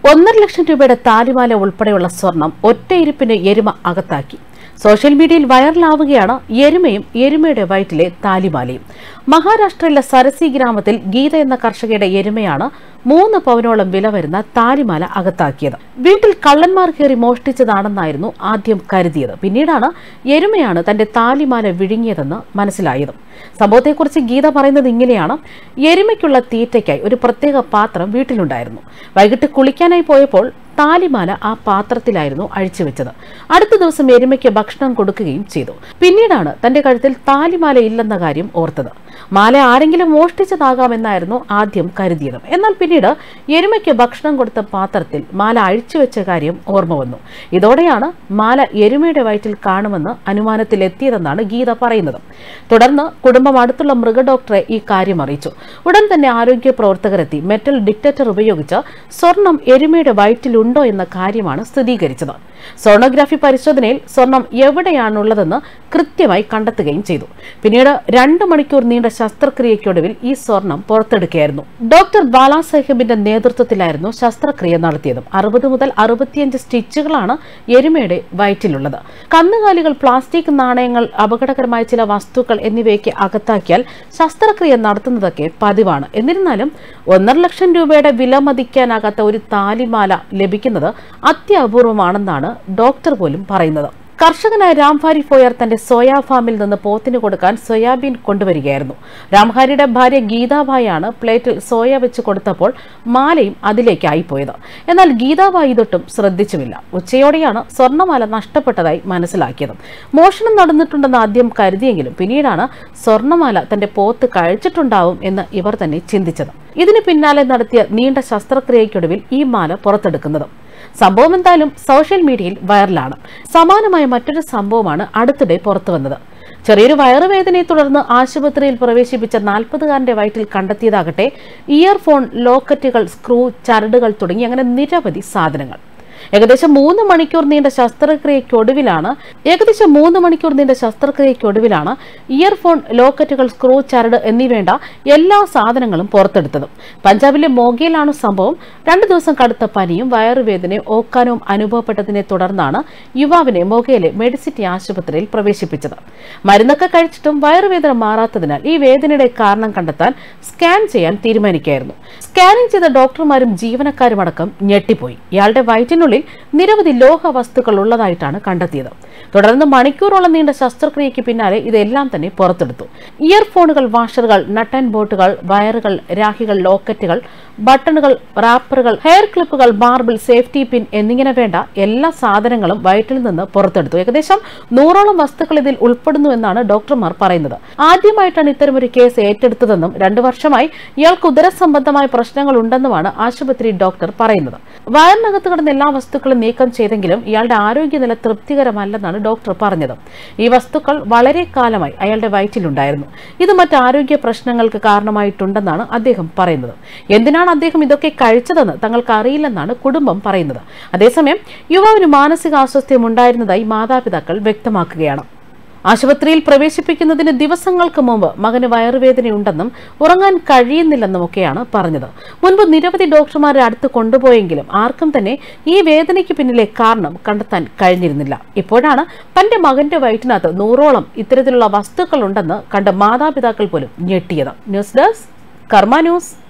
ഒന്നര ലക്ഷം രൂപയുടെ താലിമാല ഉൾപ്പെടെയുള്ള സ്വർണം ഒറ്റയിരുപ്പിന് എരുമ അകത്താക്കി സോഷ്യൽ മീഡിയയിൽ വൈറലാവുകയാണ് എരുമയും എരുമയുടെ വയറ്റിലെ താലിമാലയും മഹാരാഷ്ട്രയിലെ സരസി ഗ്രാമത്തിൽ ഗീത എന്ന കർഷകയുടെ എരുമയാണ് മൂന്ന് പവനോളം വില വരുന്ന താലിമാല അകത്താക്കിയത് വീട്ടിൽ കള്ളന്മാർ കയറി മോഷ്ടിച്ചതാണെന്നായിരുന്നു ആദ്യം കരുതിയത് പിന്നീടാണ് എരുമയാണ് തന്റെ താലിമാല വിഴുങ്ങിയതെന്ന് മനസ്സിലായത് സംഭവത്തെക്കുറിച്ച് ഗീത പറയുന്നത് ഇങ്ങനെയാണ് എരുമയ്ക്കുള്ള തീറ്റയ്ക്കായി ഒരു പ്രത്യേക പാത്രം വീട്ടിലുണ്ടായിരുന്നു വൈകിട്ട് കുളിക്കാനായി പോയപ്പോൾ താലിമാല ആ പാത്രത്തിലായിരുന്നു അഴിച്ചുവെച്ചത് അടുത്ത ദിവസം എരുമയ്ക്ക് ഭക്ഷണം കൊടുക്കുകയും ചെയ്തു പിന്നീടാണ് തന്റെ കഴുത്തിൽ താലിമാല ഇല്ലെന്ന കാര്യം ഓർത്തത് മാല ആരെങ്കിലും മോഷ്ടിച്ചതാകാമെന്നായിരുന്നു ആദ്യം കരുതിയത് എന്നാൽ പിന്നീട് എരുമയ്ക്ക് ഭക്ഷണം കൊടുത്ത പാത്രത്തിൽ മാല അഴിച്ചുവെച്ച കാര്യം ഓർമ്മ വന്നു ഇതോടെയാണ് മാല എരുമയുടെ വയറ്റിൽ കാണുമെന്ന് അനുമാനത്തിലെത്തിയതെന്നാണ് ഗീത പറയുന്നത് തുടർന്ന് കുടുംബം അടുത്തുള്ള മൃഗഡോക്ടറെ ഈ കാര്യം അറിയിച്ചു ഉടൻ തന്നെ ആരോഗ്യ പ്രവർത്തകരെത്തി മെറ്റൽ ഡിറ്റക്ടർ ഉപയോഗിച്ച് സ്വർണം എരുമയുടെ വയറ്റിലുണ്ടോ എന്ന കാര്യമാണ് സ്ഥിരീകരിച്ചത് സോണോഗ്രാഫി പരിശോധനയിൽ സ്വർണം എവിടെയാണുള്ളതെന്ന് കൃത്യമായി കണ്ടെത്തുകയും ചെയ്തു പിന്നീട് രണ്ട് മണിക്കൂർ നീണ്ട ശസ്ത്രക്രിയയ്ക്കൊടുവിൽ ഈ സ്വർണം പുറത്തെടുക്കുകയായിരുന്നു ഡോക്ടർ ബാലാസാഹിബിന്റെ നേതൃത്വത്തിലായിരുന്നു ശസ്ത്രക്രിയ നടത്തിയത് അറുപത് മുതൽ അറുപത്തിയഞ്ച് സ്റ്റിച്ചുകളാണ് എരുമയുടെ വയറ്റിലുള്ളത് കന്നുകാലികൾ പ്ലാസ്റ്റിക് നാണയങ്ങൾ അപകടകരമായ ചില വസ്തുക്കൾ എന്നിവയ്ക്ക് അകത്താക്കിയാൽ ശസ്ത്രക്രിയ നടത്തുന്നതൊക്കെ പതിവാണ് എന്നിരുന്നാലും ഒന്നര ലക്ഷം രൂപയുടെ വില മതിക്കാനാകാത്ത ഒരു താലിമാല ലഭിക്കുന്നത് അത്യപൂർവമാണെന്നാണ് ഡോക്ടർ പോലും പറയുന്നത് കർഷകനായ രാംഭാരി ഫോയർ തന്റെ സോയാ ഫാമിൽ നിന്ന് പോത്തിന് കൊടുക്കാൻ സോയാബീൻ കൊണ്ടുവരികയായിരുന്നു രാംഹാരിയുടെ ഭാര്യ ഗീതാബായാണ് പ്ലേറ്റിൽ സോയ വെച്ച് കൊടുത്തപ്പോൾ മാലയും അതിലേക്കായി പോയത് എന്നാൽ ഗീതാബായി ഇതൊട്ടും ശ്രദ്ധിച്ചുമില്ല ഉച്ചയോടെയാണ് സ്വർണ്ണമാല നഷ്ടപ്പെട്ടതായി മനസ്സിലാക്കിയത് മോഷണം നടന്നിട്ടുണ്ടെന്ന് ആദ്യം കരുതിയെങ്കിലും പിന്നീടാണ് സ്വർണ്ണമാല തന്റെ പോത്ത് കഴിച്ചിട്ടുണ്ടാവും എന്ന് ഇവർ തന്നെ ചിന്തിച്ചത് ഇതിന് പിന്നാലെ നടത്തിയ നീണ്ട ശസ്ത്രക്രിയയ്ക്കൊടുവിൽ ഈ മാല പുറത്തെടുക്കുന്നത് സംഭവം എന്തായാലും സോഷ്യൽ മീഡിയയിൽ വൈറലാണ് സമാനമായ മറ്റൊരു സംഭവമാണ് അടുത്തിടെ പുറത്തു വന്നത് ചെറിയൊരു വയറുവേദനയെ തുടർന്ന് ആശുപത്രിയിൽ പ്രവേശിപ്പിച്ച നാൽപ്പതുകാരന്റെ വയറ്റിൽ കണ്ടെത്തിയതാകട്ടെ ഇയർഫോൺ ലോക്കറ്റുകൾ സ്ക്രൂ ചരടുകൾ തുടങ്ങി അങ്ങനെ നിരവധി സാധനങ്ങൾ ഏകദേശം മൂന്ന് മണിക്കൂർ നീണ്ട ശസ്ത്രക്രിയയ്ക്കൊടുവിലാണ് ഏകദേശം മൂന്ന് മണിക്കൂർ നീണ്ട ശസ്ത്രക്രിയയ്ക്കൊടുവിലാണ് ഇയർഫോൺ ലോക്കറ്റുകൾ സ്ക്രൂ ചരട് എന്നിവേണ്ട എല്ലാ സാധനങ്ങളും പുറത്തെടുത്തത് പഞ്ചാബിലെ മോഗയിലാണ് സംഭവം രണ്ടു ദിവസം കടുത്ത പനിയും വയറുവേദനയും ഓക്കാനവും അനുഭവപ്പെട്ടതിനെ തുടർന്നാണ് യുവാവിനെ മൊഗയിലെ മെഡിസിറ്റി ആശുപത്രിയിൽ പ്രവേശിപ്പിച്ചത് മരുന്നൊക്കെ കഴിച്ചിട്ടും വയറുവേദന മാറാത്തതിനാൽ ഈ വേദനയുടെ കാരണം കണ്ടെത്താൻ സ്കാൻ ചെയ്യാൻ തീരുമാനിക്കുകയായിരുന്നു സ്കാനിംഗ് ചെയ്ത ഡോക്ടർമാരും ജീവനക്കാരും അടക്കം ഞെട്ടിപ്പോയി ഇയാളുടെ വയറ്റിനുള്ളിൽ നിരവധി ലോഹ വസ്തുക്കൾ ഉള്ളതായിട്ടാണ് കണ്ടെത്തിയത് തുടർന്ന് മണിക്കൂറോളം നീണ്ട ശസ്ത്രക്രിയയ്ക്ക് പിന്നാലെ ഇതെല്ലാം തന്നെ പുറത്തെടുത്തു ഇയർഫോണുകൾ വാഷറുകൾ നട്ട് ആൻഡ് ബോട്ടുകൾ വയറുകൾ രാഹികൾ ലോക്കറ്റുകൾ ബട്ടണുകൾ റാപ്പറുകൾ ഹെയർ ക്ലിപ്പുകൾ മാർബിൾ സേഫ്റ്റി പിൻ എന്നിങ്ങനെ വേണ്ട എല്ലാ സാധനങ്ങളും വയറ്റിൽ നിന്ന് പുറത്തെടുത്തു ഏകദേശം നൂറോളം വസ്തുക്കൾ ഇതിൽ ഉൾപ്പെടുന്നു എന്നാണ് ഡോക്ടർമാർ പറയുന്നത് ആദ്യമായിട്ടാണ് ഇത്തരമൊരു കേസ് ഏറ്റെടുത്തതെന്നും രണ്ടു വർഷമായി ഇയാൾക്ക് ഉദരസംബന്ധമായ പ്രശ്നങ്ങൾ ഉണ്ടെന്നുമാണ് ആശുപത്രി ഡോക്ടർ പറയുന്നത് വയറിനകത്ത് കിടന്ന എല്ലാ വസ്തുക്കളും നീക്കം ചെയ്തെങ്കിലും ഇയാളുടെ ആരോഗ്യനില തൃപ്തികരമല്ലെന്നാണ് ഡോക്ടർ പറഞ്ഞത് ഈ വസ്തുക്കൾ വളരെ കാലമായി അയാളുടെ വയറ്റിലുണ്ടായിരുന്നു ഇത് മറ്റ് ആരോഗ്യ പ്രശ്നങ്ങൾക്ക് കാരണമായിട്ടുണ്ടെന്നാണ് അദ്ദേഹം പറയുന്നത് എന്തിനാണ് അദ്ദേഹം ഇതൊക്കെ കഴിച്ചതെന്ന് തങ്ങൾക്ക് അറിയില്ലെന്നാണ് കുടുംബം പറയുന്നത് അതേസമയം യുവാവിന് മാനസിക അസ്വസ്ഥ്യം ഉണ്ടായിരുന്നതായി മാതാപിതാക്കൾ വ്യക്തമാക്കുകയാണ് ആശുപത്രിയിൽ പ്രവേശിപ്പിക്കുന്നതിന് ദിവസങ്ങൾക്ക് മുമ്പ് മകന് വയറുവേദനയുണ്ടെന്നും ഉറങ്ങാൻ കഴിയുന്നില്ലെന്നുമൊക്കെയാണ് പറഞ്ഞത് മുൻപ് നിരവധി ഡോക്ടർമാരെ അടുത്ത് കൊണ്ടുപോയെങ്കിലും ആർക്കും തന്നെ ഈ വേദനയ്ക്ക് പിന്നിലെ കാരണം കണ്ടെത്താൻ കഴിഞ്ഞിരുന്നില്ല ഇപ്പോഴാണ് തന്റെ മകന്റെ വയറ്റിനകത്ത് നൂറോളം ഇത്തരത്തിലുള്ള വസ്തുക്കൾ ഉണ്ടെന്ന് കണ്ട മാതാപിതാക്കൾ പോലും ഞെട്ടിയത് ന്യൂസ് ഡെസ്ക് കർമ്മ ന്യൂസ്